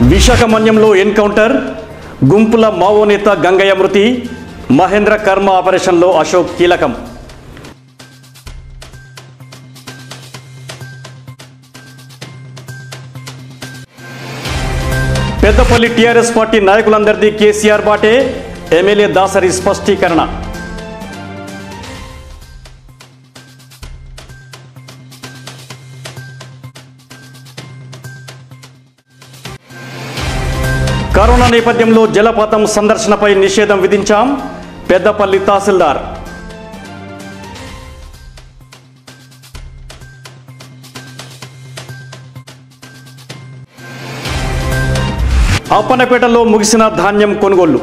విశాఖమన్యంలో encounter గుంపుల Mao నేత గంగయ్య మృతి మహేంద్ర కర్మ ఆపరేషన్లో అశోక్ కీలకం పెద్దపల్లి టీఆర్ఎస్ పార్టీ నాయకులందరిది కేసీఆర్ బాటే ఎమ్మెల్యే దాసరి స్పష్టీకరణ కరోనా నేపథ్యంలో జలపాతం సందర్శనపై నిషేధం విధించాం పెద్దపల్లి తహసీల్దార్ అప్పన్నపేటలో ముగిసిన ధాన్యం కొనుగోళ్లు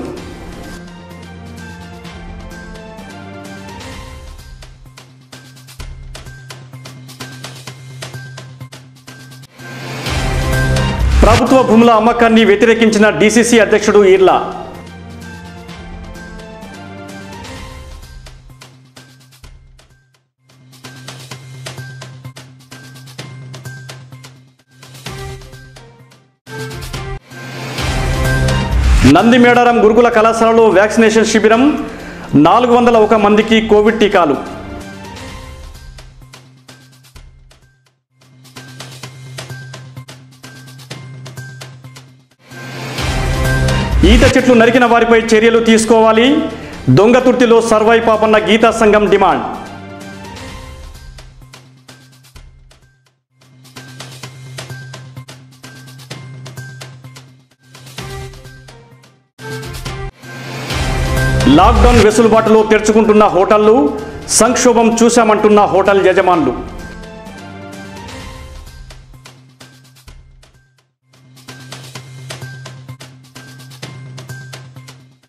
ప్రభుత్వ భూముల అమ్మకాన్ని వ్యతిరేకించిన డీసీసీ అధ్యక్షుడు ఈర్లా నందిమేడారం గురుకుల కళాశాలలో వ్యాక్సినేషన్ శిబిరం నాలుగు వందల ఒక మందికి కోవిడ్ టీకాలు ఈత చెట్లు నరికిన వారిపై చర్యలు తీసుకోవాలి దొంగతుర్తిలో సర్వై పాపన్న గీతా సంఘం డిమాండ్ లాక్డౌన్ వెసులుబాటులో తెరుచుకుంటున్న హోటళ్లు సంక్షోభం చూశామంటున్న హోటల్ యజమానులు